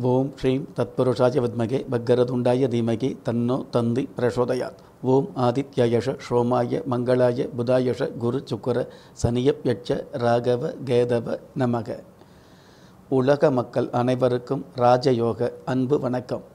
ஓம் ஸ்ரீம் தத்புருஷாய வித்மகே பக்கரதுண்டாய தீமகி தன்னோ தந்தி பிரசோதயாத் ஓம் ஆதித்யயஷ ஷோமாய மங்களாய புதாயஷ குரு சுக்கர சனியப்யட்ச ராகவ கேதவ நமக உலக மக்கள் அனைவருக்கும் ராஜயோக அன்பு வணக்கம்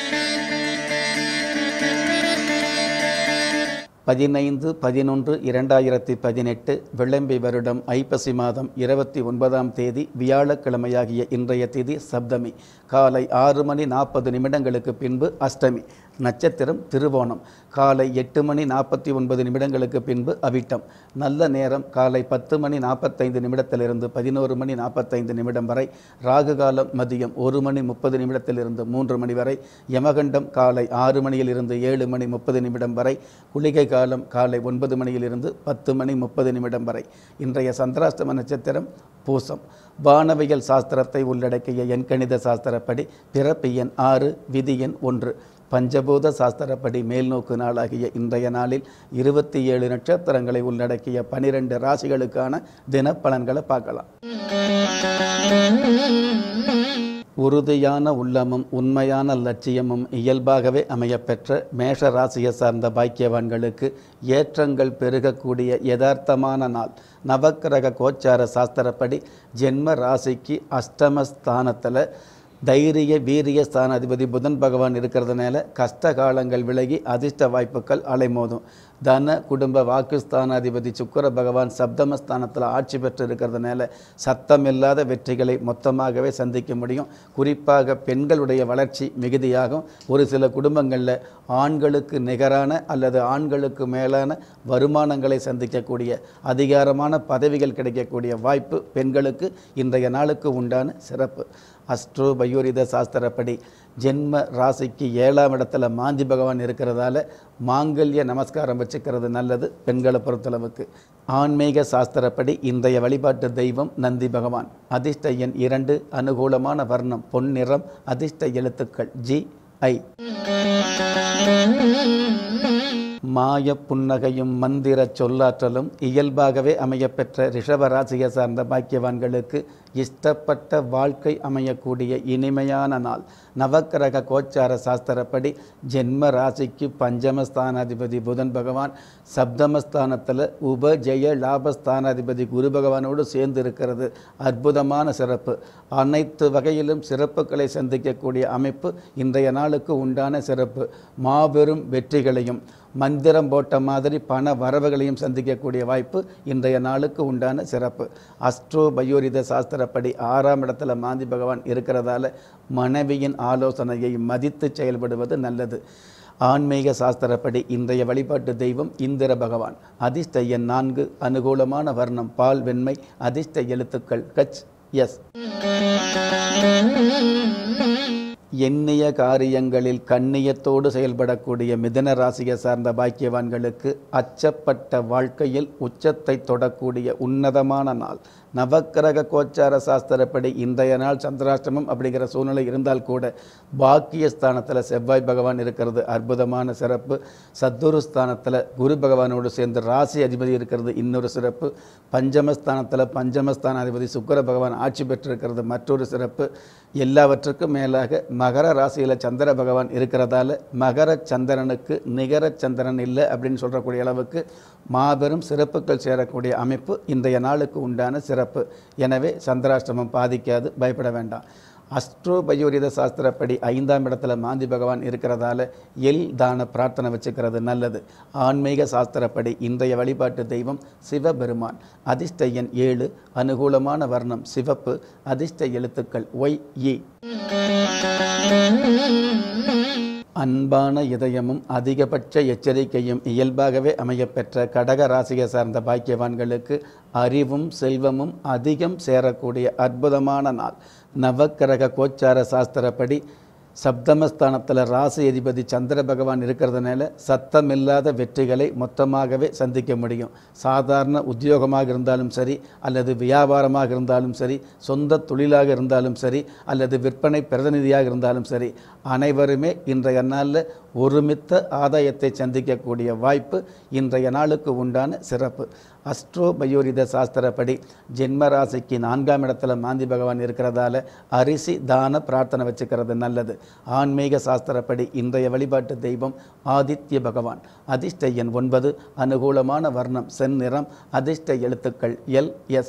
பதினைந்து பதினொன்று இரண்டாயிரத்தி பதினெட்டு விளம்பி வருடம் ஐப்பசி மாதம் இருபத்தி ஒன்பதாம் தேதி வியாழக்கிழமையாகிய இன்றைய திதி சப்தமி காலை ஆறு மணி நாற்பது நிமிடங்களுக்கு பின்பு அஷ்டமி நட்சத்திரம் திருவோணம் காலை எட்டு மணி நாற்பத்தி ஒன்பது நிமிடங்களுக்கு பின்பு அவிட்டம் நல்ல நேரம் காலை பத்து மணி நாற்பத்தைந்து நிமிடத்திலிருந்து பதினோரு மணி நாற்பத்தைந்து நிமிடம் வரை ராகு காலம் மதியம் ஒரு மணி முப்பது நிமிடத்திலிருந்து மூன்று மணி வரை யமகண்டம் காலை ஆறு மணியிலிருந்து ஏழு மணி முப்பது நிமிடம் வரை குளிகை காலம் காலை ஒன்பது மணியிலிருந்து பத்து மணி முப்பது நிமிடம் வரை இன்றைய சந்திராஷ்டம நட்சத்திரம் பூசம் வானவியல் சாஸ்திரத்தை உள்ளடக்கிய எண்கணித சாஸ்திரப்படி பிறப்பு எண் ஆறு விதி எண் ஒன்று பஞ்சபூத சாஸ்திரப்படி மேல்நோக்கு நாளாகிய இன்றைய நாளில் இருபத்தி ஏழு நட்சத்திரங்களை உள்ளடக்கிய பனிரெண்டு ராசிகளுக்கான தினப்பலன்களை பார்க்கலாம் உறுதியான உள்ளமும் உண்மையான லட்சியமும் இயல்பாகவே அமையப்பெற்ற மேஷ ராசியை சார்ந்த பாக்கியவான்களுக்கு ஏற்றங்கள் பெருகக்கூடிய யதார்த்தமான நாள் நவக்கிரக கோச்சார சாஸ்திரப்படி ஜென்ம ராசிக்கு அஷ்டமஸ்தானத்தில் தைரிய வீரிய ஸ்தானாதிபதி புதன் பகவான் இருக்கிறதுனால கஷ்ட காலங்கள் விலகி அதிர்ஷ்ட வாய்ப்புகள் அலைமோதும் தன குடும்ப வாக்குஸ்தானாதிபதி சுக்கர பகவான் சப்தமஸ்தானத்தில் ஆட்சி பெற்று இருக்கிறதுனால சத்தமில்லாத வெற்றிகளை மொத்தமாகவே சந்திக்க முடியும் குறிப்பாக பெண்களுடைய வளர்ச்சி மிகுதியாகும் ஒரு சில குடும்பங்களில் ஆண்களுக்கு நிகரான அல்லது ஆண்களுக்கு மேலான வருமானங்களை சந்திக்கக்கூடிய அதிகாரமான பதவிகள் கிடைக்கக்கூடிய வாய்ப்பு பெண்களுக்கு இன்றைய நாளுக்கு உண்டான சிறப்பு அஸ்ட்ரோ பயோரித சாஸ்திரப்படி ஜென்ம ராசிக்கு ஏழாம் இடத்துல மாந்தி பகவான் இருக்கிறதால மாங்கல்ய நமஸ்காரம் வச்சுக்கிறது நல்லது பெண்களை பொறுத்தளவுக்கு ஆன்மீக சாஸ்திரப்படி இன்றைய வழிபாட்டு தெய்வம் நந்தி பகவான் அதிர்ஷ்ட எண் இரண்டு அனுகூலமான வர்ணம் பொன்னிறம் அதிர்ஷ்ட எழுத்துக்கள் ஜி ஐ மாய புன்னகையும் மந்திர சொல்லாற்றலும் இயல்பாகவே அமையப்பெற்ற ரிஷபராசியை சார்ந்த பாக்கியவான்களுக்கு இஷ்டப்பட்ட வாழ்க்கை அமையக்கூடிய இனிமையான நாள் நவக்கிரக கோச்சார சாஸ்திரப்படி ஜென்ம ராசிக்கு பஞ்சமஸ்தானாதிபதி புதன் பகவான் சப்தமஸ்தானத்தில் உப ஜெய லாபஸ்தானாதிபதி குரு பகவானோடு சேர்ந்து இருக்கிறது அற்புதமான சிறப்பு அனைத்து வகையிலும் சிறப்புகளை சந்திக்கக்கூடிய அமைப்பு இன்றைய நாளுக்கு உண்டான சிறப்பு மாபெரும் வெற்றிகளையும் மந்திரம் போட்ட மாதிரி பண வரவுகளையும் சந்திக்கக்கூடிய வாய்ப்பு இன்றைய நாளுக்கு உண்டான சிறப்பு அஸ்ட்ரோ பயோரித சாஸ்திரப்படி ஆறாம் இடத்துல மாந்தி பகவான் இருக்கிறதால மனைவியின் ஆலோசனையை மதித்து செயல்படுவது நல்லது ஆன்மீக சாஸ்திரப்படி இன்றைய வழிபாட்டு தெய்வம் இந்திர பகவான் அதிர்ஷ்ட எண் நான்கு அனுகூலமான வர்ணம் பால் வெண்மை அதிர்ஷ்ட எழுத்துக்கள் கச் எஸ் எண்ணிய காரியங்களில் கண்ணியத்தோடு செயல்படக்கூடிய மிதன ராசியை சார்ந்த பாக்கியவான்களுக்கு அச்சப்பட்ட வாழ்க்கையில் உச்சத்தை தொடக்கூடிய உன்னதமான நாள் நவக்கிரக கோச்சார சாஸ்திரப்படி இன்றைய நாள் சந்திராஷ்டமம் அப்படிங்கிற சூழ்நிலை இருந்தால் கூட பாக்கியஸ்தானத்தில் செவ்வாய் பகவான் இருக்கிறது அற்புதமான சிறப்பு சத்துரு ஸ்தானத்தில் குரு பகவானோடு சேர்ந்து ராசி அதிபதி இருக்கிறது இன்னொரு சிறப்பு பஞ்சமஸ்தானத்தில் பஞ்சமஸ்தான அதிபதி சுக்கர பகவான் ஆட்சி பெற்றிருக்கிறது மற்றொரு சிறப்பு எல்லாவற்றுக்கும் மேலாக மகர ராசியில் சந்திர பகவான் இருக்கிறதால மகர சந்திரனுக்கு நிகர சந்திரன் இல்லை அப்படின்னு சொல்கிறக்கூடிய அளவுக்கு மாபெரும் சிறப்புகள் சேரக்கூடிய அமைப்பு இன்றைய நாளுக்கு உண்டான சிறப்பு எனவே சந்திராஷ்டமம் பாதிக்காது பயப்பட வேண்டாம் அஸ்ட்ரோ பயோரித சாஸ்திரப்படி ஐந்தாம் இடத்துல மாந்தி பகவான் இருக்கிறதால எல் தான பிரார்த்தனை வச்சுக்கிறது நல்லது ஆன்மீக சாஸ்திரப்படி இன்றைய வழிபாட்டு தெய்வம் சிவபெருமான் அதிர்ஷ்ட எண் ஏழு அனுகூலமான வர்ணம் சிவப்பு அதிர்ஷ்ட எழுத்துக்கள் ஒய் இ அன்பான இதயமும் அதிகபட்ச எச்சரிக்கையும் இயல்பாகவே அமையப்பெற்ற கடக ராசியை சார்ந்த பாக்கியவான்களுக்கு அறிவும் செல்வமும் அதிகம் சேரக்கூடிய அற்புதமான நாள் நவக்கிரக கோச்சார சாஸ்திரப்படி சப்தமஸ்தானத்தில் ராசி அதிபதி சந்திர பகவான் இருக்கிறதுனால சத்தமில்லாத வெற்றிகளை மொத்தமாகவே சந்திக்க முடியும் சாதாரண உத்தியோகமாக இருந்தாலும் சரி அல்லது வியாபாரமாக இருந்தாலும் சரி சொந்த தொழிலாக இருந்தாலும் சரி அல்லது விற்பனை பிரதிநிதியாக இருந்தாலும் சரி அனைவருமே இன்றைய நாளில் ஒருமித்த ஆதாயத்தை சந்திக்கக்கூடிய வாய்ப்பு இன்றைய நாளுக்கு உண்டான சிறப்பு அஸ்ட்ரோ பயோரித சாஸ்திரப்படி ஜென்ம ராசிக்கு நான்காம் இடத்துல மாந்தி பகவான் இருக்கிறதால அரிசி தான பிரார்த்தனை வச்சுக்கிறது நல்லது ஆன்மீக சாஸ்திரப்படி இன்றைய வழிபாட்டு தெய்வம் ஆதித்ய பகவான் அதிர்ஷ்ட எண் ஒன்பது அனுகூலமான வர்ணம் செந்நிறம் அதிர்ஷ்ட எழுத்துக்கள் எல் எஸ்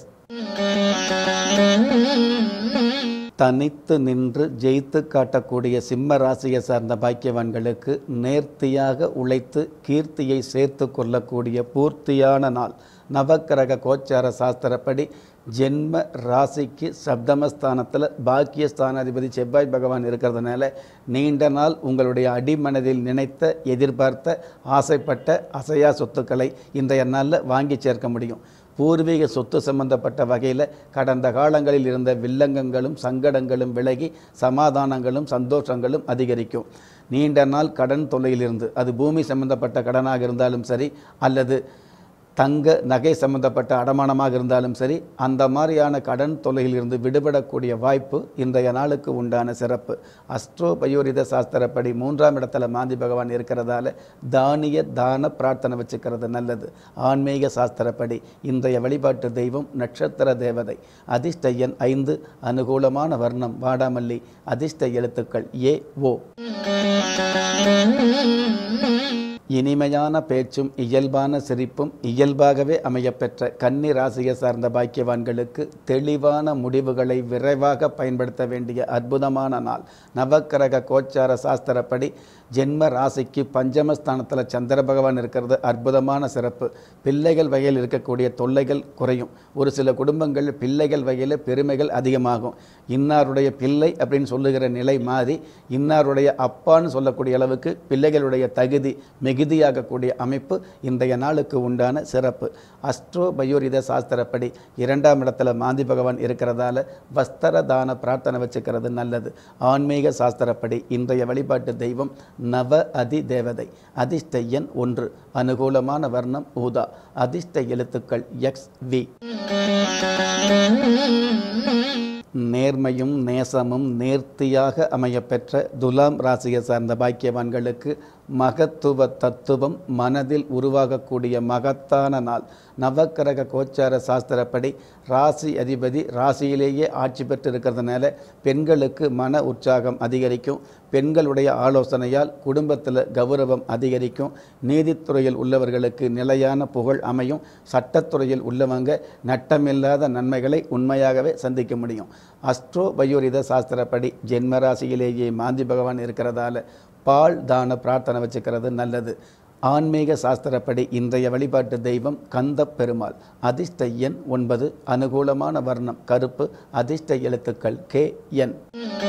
தனித்து நின்று ஜெயித்து காட்டக்கூடிய சிம்ம ராசியை சார்ந்த பாக்கியவான்களுக்கு நேர்த்தியாக உழைத்து கீர்த்தியை சேர்த்து கொள்ளக்கூடிய பூர்த்தியான நாள் நவக்கிரக கோச்சார சாஸ்திரப்படி ஜென்ம ராசிக்கு சப்தமஸ்தானத்தில் பாக்கியஸ்தானாதிபதி செவ்வாய் பகவான் இருக்கிறதுனால நீண்ட நாள் உங்களுடைய அடிமனதில் நினைத்த எதிர்பார்த்த ஆசைப்பட்ட அசையா சொத்துக்களை இன்றைய நாளில் வாங்கி சேர்க்க முடியும் பூர்வீக சொத்து சம்பந்தப்பட்ட வகையில் கடந்த காலங்களில் இருந்த வில்லங்கங்களும் சங்கடங்களும் விலகி சமாதானங்களும் சந்தோஷங்களும் அதிகரிக்கும் நீண்ட நாள் கடன் தொல்லையிலிருந்து அது பூமி சம்பந்தப்பட்ட கடனாக இருந்தாலும் சரி அல்லது தங்க நகை சம்பந்தப்பட்ட அடமானமாக இருந்தாலும் சரி அந்த மாதிரியான கடன் தொல்லையிலிருந்து விடுபடக்கூடிய வாய்ப்பு இன்றைய நாளுக்கு உண்டான சிறப்பு அஸ்ட்ரோ பயோரித சாஸ்திரப்படி மூன்றாம் இடத்துல மாந்தி பகவான் இருக்கிறதால தானிய தான பிரார்த்தனை வச்சுக்கிறது நல்லது ஆன்மீக சாஸ்திரப்படி இன்றைய வழிபாட்டு தெய்வம் நட்சத்திர தேவதை அதிர்ஷ்ட எண் ஐந்து அனுகூலமான வர்ணம் வாடாமல்லி அதிர்ஷ்ட எழுத்துக்கள் ஏ ஓ இனிமையான பேச்சும் இயல்பான சிரிப்பும் இயல்பாகவே அமையப்பெற்ற கன்னி ராசியை சார்ந்த பாக்கியவான்களுக்கு தெளிவான முடிவுகளை விரைவாக பயன்படுத்த வேண்டிய அற்புதமான நாள் நவக்கிரக கோச்சார சாஸ்திரப்படி ஜென்ம ராசிக்கு பஞ்சமஸ்தானத்தில் சந்திர பகவான் இருக்கிறது அற்புதமான சிறப்பு பிள்ளைகள் வகையில் இருக்கக்கூடிய தொல்லைகள் குறையும் ஒரு சில குடும்பங்கள் பிள்ளைகள் வகையில் பெருமைகள் அதிகமாகும் இன்னாருடைய பிள்ளை அப்படின்னு சொல்லுகிற நிலை மாறி இன்னாருடைய அப்பான்னு சொல்லக்கூடிய அளவுக்கு பிள்ளைகளுடைய தகுதி மிகுதியாகக்கூடிய அமைப்பு இன்றைய நாளுக்கு உண்டான சிறப்பு அஸ்ட்ரோ பயோரித சாஸ்திரப்படி இரண்டாம் இடத்துல மாந்தி பகவான் இருக்கிறதால வஸ்திர தான பிரார்த்தனை வச்சுக்கிறது நல்லது ஆன்மீக சாஸ்திரப்படி இன்றைய வழிபாட்டு தெய்வம் நவ அதி தேவதை அதிர்ஷ்ட எண் ஒன்று அனுகூலமான வர்ணம் ஊதா அதிர்ஷ்ட எழுத்துக்கள் எக்ஸ் வி நேர்மையும் நேசமும் நேர்த்தியாக அமையப்பெற்ற துலாம் ராசியை சார்ந்த பாக்கியவான்களுக்கு மகத்துவ தத்துவம் மனதில் உருவாகக்கூடிய மகத்தான நாள் நவக்கிரக கோச்சார சாஸ்திரப்படி ராசி அதிபதி ராசியிலேயே ஆட்சி பெற்று இருக்கிறதுனால பெண்களுக்கு மன உற்சாகம் அதிகரிக்கும் பெண்களுடைய ஆலோசனையால் குடும்பத்தில் கௌரவம் அதிகரிக்கும் நீதித்துறையில் உள்ளவர்களுக்கு நிலையான புகழ் அமையும் சட்டத்துறையில் உள்ளவங்க நட்டமில்லாத நன்மைகளை உண்மையாகவே சந்திக்க முடியும் அஸ்ட்ரோ பயோரித சாஸ்திரப்படி ஜென்மராசியிலேயே மாந்தி பகவான் இருக்கிறதால பால் தான பிரார்த்தனை வச்சுக்கிறது நல்லது ஆன்மீக சாஸ்திரப்படி இன்றைய வழிபாட்டு தெய்வம் கந்த பெருமாள் அதிர்ஷ்ட எண் ஒன்பது அனுகூலமான வர்ணம் கருப்பு அதிர்ஷ்ட எழுத்துக்கள் கே என்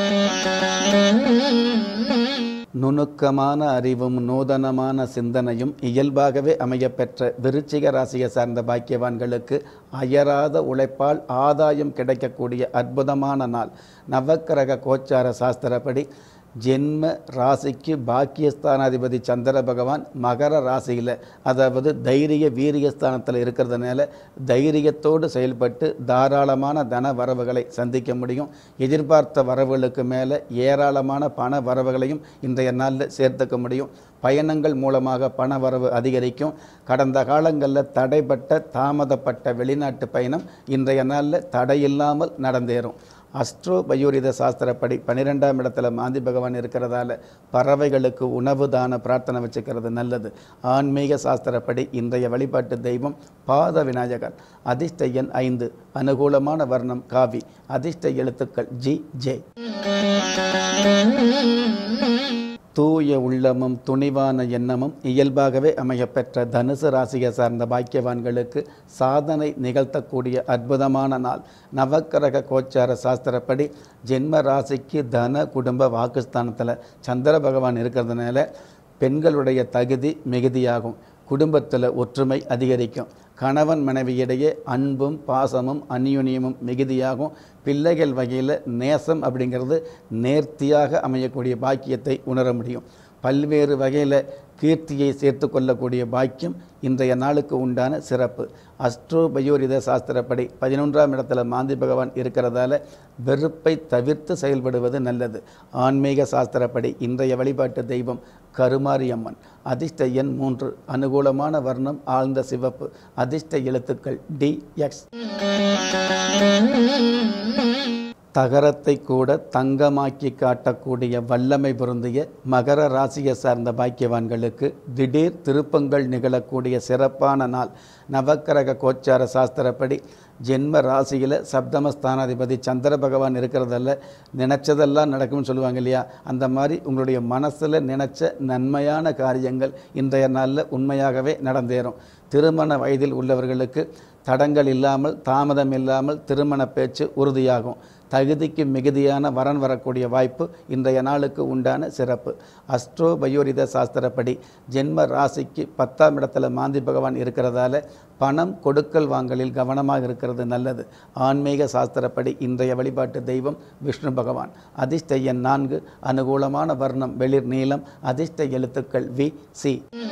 நுணுக்கமான அறிவும் நூதனமான சிந்தனையும் இயல்பாகவே அமையப்பெற்ற விருச்சிக ராசியை சார்ந்த பாக்கியவான்களுக்கு அயராத உழைப்பால் ஆதாயம் கிடைக்கக்கூடிய அற்புதமான நாள் நவக்கிரக கோச்சார சாஸ்திரப்படி ஜென்ம ராசிக்கு பாக்கியஸ்தானாதிபதி சந்திர பகவான் மகர ராசியில் அதாவது தைரிய வீரியஸ்தானத்தில் இருக்கிறதுனால தைரியத்தோடு செயல்பட்டு தாராளமான தன வரவுகளை சந்திக்க முடியும் எதிர்பார்த்த வரவுகளுக்கு மேலே ஏராளமான பண வரவுகளையும் இன்றைய நாளில் சேர்த்துக்க முடியும் பயணங்கள் மூலமாக பண வரவு அதிகரிக்கும் கடந்த காலங்களில் தடைப்பட்ட தாமதப்பட்ட வெளிநாட்டு பயணம் இன்றைய நாளில் தடையில்லாமல் நடந்தேறும் அஸ்ட்ரோ பயோரித சாஸ்திரப்படி பன்னிரெண்டாம் இடத்துல மாந்தி பகவான் இருக்கிறதால பறவைகளுக்கு உணவு தான பிரார்த்தனை வச்சுக்கிறது நல்லது ஆன்மீக சாஸ்திரப்படி இன்றைய வழிபாட்டு தெய்வம் பாத விநாயகர் அதிர்ஷ்ட எண் ஐந்து அனுகூலமான வர்ணம் காவி அதிர்ஷ்ட எழுத்துக்கள் ஜி ஜே தூய உள்ளமும் துணிவான எண்ணமும் இயல்பாகவே அமையப்பெற்ற தனுசு ராசியை சார்ந்த பாக்கியவான்களுக்கு சாதனை நிகழ்த்தக்கூடிய அற்புதமான நாள் நவக்கிரக கோச்சார சாஸ்திரப்படி ஜென்ம ராசிக்கு தன குடும்ப வாக்குஸ்தானத்தில் சந்திர பகவான் இருக்கிறதுனால பெண்களுடைய தகுதி மிகுதியாகும் குடும்பத்தில் ஒற்றுமை அதிகரிக்கும் கணவன் மனைவியிடையே அன்பும் பாசமும் அந்யுன்யமும் மிகுதியாகும் பிள்ளைகள் வகையில் நேசம் அப்படிங்கிறது நேர்த்தியாக அமையக்கூடிய பாக்கியத்தை உணர முடியும் பல்வேறு வகையில் கீர்த்தியை சேர்த்து கொள்ளக்கூடிய பாக்கியம் இன்றைய நாளுக்கு உண்டான சிறப்பு அஸ்ட்ரோ பயோரித சாஸ்திரப்படி பதினொன்றாம் இடத்துல மாந்தி பகவான் இருக்கிறதால வெறுப்பை தவிர்த்து செயல்படுவது நல்லது ஆன்மீக சாஸ்திரப்படி இன்றைய வழிபாட்டு தெய்வம் கருமாரியம்மன் அதிர்ஷ்ட எண் மூன்று அனுகூலமான வர்ணம் ஆழ்ந்த சிவப்பு அதிர்ஷ்ட எழுத்துக்கள் டி எக்ஸ் தகரத்தை கூட தங்கமாக்கி காட்டக்கூடிய வல்லமை பொருந்திய மகர ராசியை சார்ந்த பாக்கியவான்களுக்கு திடீர் திருப்பங்கள் நிகழக்கூடிய சிறப்பான நாள் நவக்கிரக கோச்சார சாஸ்திரப்படி ஜென்ம ராசியில் சப்தமஸ்தானாதிபதி சந்திர பகவான் இருக்கிறதல்ல நினச்சதெல்லாம் நடக்கும்னு சொல்லுவாங்க இல்லையா அந்த மாதிரி உங்களுடைய மனசில் நினச்ச நன்மையான காரியங்கள் இன்றைய நாளில் உண்மையாகவே நடந்தேறும் திருமண வயதில் உள்ளவர்களுக்கு தடங்கள் இல்லாமல் தாமதம் இல்லாமல் திருமண பேச்சு உறுதியாகும் தகுதிக்கு மிகுதியான வரன் வரக்கூடிய வாய்ப்பு இன்றைய நாளுக்கு உண்டான சிறப்பு அஸ்ட்ரோ பயோரித சாஸ்திரப்படி ஜென்ம ராசிக்கு பத்தாம் இடத்துல மாந்தி பகவான் இருக்கிறதால பணம் கொடுக்கல் வாங்கலில் கவனமாக இருக்கிறது நல்லது ஆன்மீக சாஸ்திரப்படி இன்றைய வழிபாட்டு தெய்வம் விஷ்ணு பகவான் அதிர்ஷ்ட எண் நான்கு அனுகூலமான வர்ணம் வெளிர் நீளம் அதிர்ஷ்ட எழுத்துக்கள் வி சி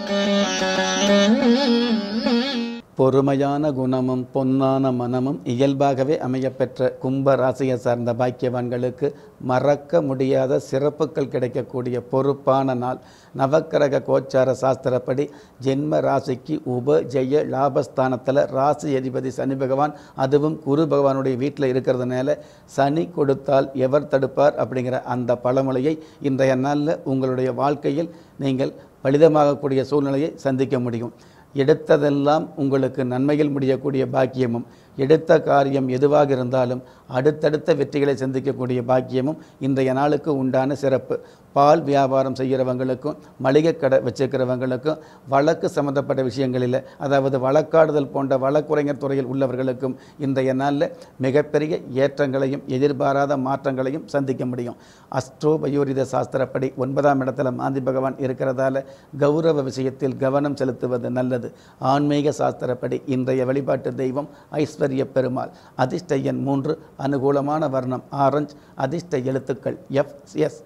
பொறுமையான குணமும் பொன்னான மனமும் இயல்பாகவே அமையப்பெற்ற கும்ப ராசியை சார்ந்த பாக்கியவான்களுக்கு மறக்க முடியாத சிறப்புகள் கிடைக்கக்கூடிய பொறுப்பான நாள் நவக்கிரக கோச்சார சாஸ்திரப்படி ஜென்ம ராசிக்கு உப ஜெய லாபஸ்தானத்தில் ராசி அதிபதி சனி பகவான் அதுவும் குரு பகவானுடைய வீட்டில் இருக்கிறதுனால சனி கொடுத்தால் எவர் தடுப்பார் அப்படிங்கிற அந்த பழமொழியை இன்றைய நாளில் உங்களுடைய வாழ்க்கையில் நீங்கள் பலிதமாகக்கூடிய சூழ்நிலையை சந்திக்க முடியும் எடுத்ததெல்லாம் உங்களுக்கு நன்மையில் முடியக்கூடிய பாக்கியமும் எடுத்த காரியம் எதுவாக இருந்தாலும் அடுத்தடுத்த வெற்றிகளை சந்திக்கக்கூடிய பாக்கியமும் இன்றைய நாளுக்கு உண்டான சிறப்பு பால் வியாபாரம் செய்கிறவங்களுக்கும் மளிகை கடை வச்சுக்கிறவங்களுக்கும் வழக்கு சம்பந்தப்பட்ட விஷயங்களில் அதாவது வழக்காடுதல் போன்ற வழக்குரைஞர் துறையில் உள்ளவர்களுக்கும் இன்றைய நாளில் மிகப்பெரிய ஏற்றங்களையும் எதிர்பாராத மாற்றங்களையும் சந்திக்க முடியும் அஸ்ட்ரோ பயோரித சாஸ்திரப்படி ஒன்பதாம் இடத்துல மாந்தி பகவான் இருக்கிறதால கௌரவ விஷயத்தில் கவனம் செலுத்துவது நல்லது ஆன்மீக சாஸ்திரப்படி இன்றைய வழிபாட்டு தெய்வம் ஐஸ்வர்ய பெருமாள் அதிர்ஷ்ட எண் மூன்று அனுகூலமான வர்ணம் ஆரஞ்சு அதிர்ஷ்ட எழுத்துக்கள் எஃப் எஸ்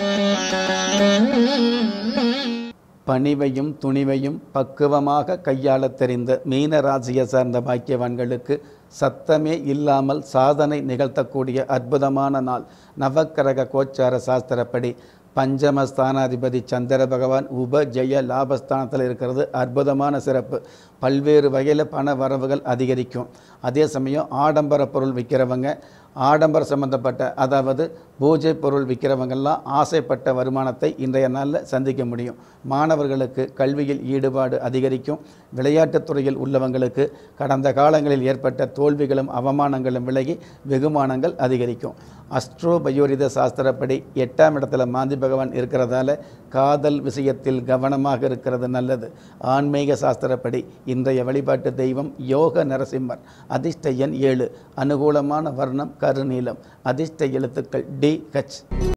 பணிவையும் துணிவையும் பக்குவமாக கையாளத் தெரிந்த மீன ராசியை சார்ந்த பாக்கியவான்களுக்கு சத்தமே இல்லாமல் சாதனை நிகழ்த்தக்கூடிய அற்புதமான நாள் நவக்கிரக கோச்சார சாஸ்திரப்படி பஞ்சம ஸ்தானாதிபதி சந்திர பகவான் உப ஜெய லாபஸ்தானத்தில் இருக்கிறது அற்புதமான சிறப்பு பல்வேறு வகையில் பண வரவுகள் அதிகரிக்கும் அதே சமயம் ஆடம்பர பொருள் விற்கிறவங்க ஆடம்பர சம்பந்தப்பட்ட அதாவது பூஜை பொருள் விற்கிறவங்கெல்லாம் ஆசைப்பட்ட வருமானத்தை இன்றைய நாளில் சந்திக்க முடியும் மாணவர்களுக்கு கல்வியில் ஈடுபாடு அதிகரிக்கும் விளையாட்டுத் துறையில் உள்ளவங்களுக்கு கடந்த காலங்களில் ஏற்பட்ட தோல்விகளும் அவமானங்களும் விலகி வெகுமானங்கள் அதிகரிக்கும் அஸ்ட்ரோ பயோரித சாஸ்திரப்படி எட்டாம் இடத்துல மாந்தி பகவான் இருக்கிறதால காதல் விஷயத்தில் கவனமாக இருக்கிறது நல்லது ஆன்மீக சாஸ்திரப்படி இன்றைய வழிபாட்டு தெய்வம் யோக நரசிம்மர் அதிர்ஷ்ட எண் ஏழு அனுகூலமான வர்ணம் கருநீலம் அதிர்ஷ்ட எழுத்துக்கள் டி ஹச்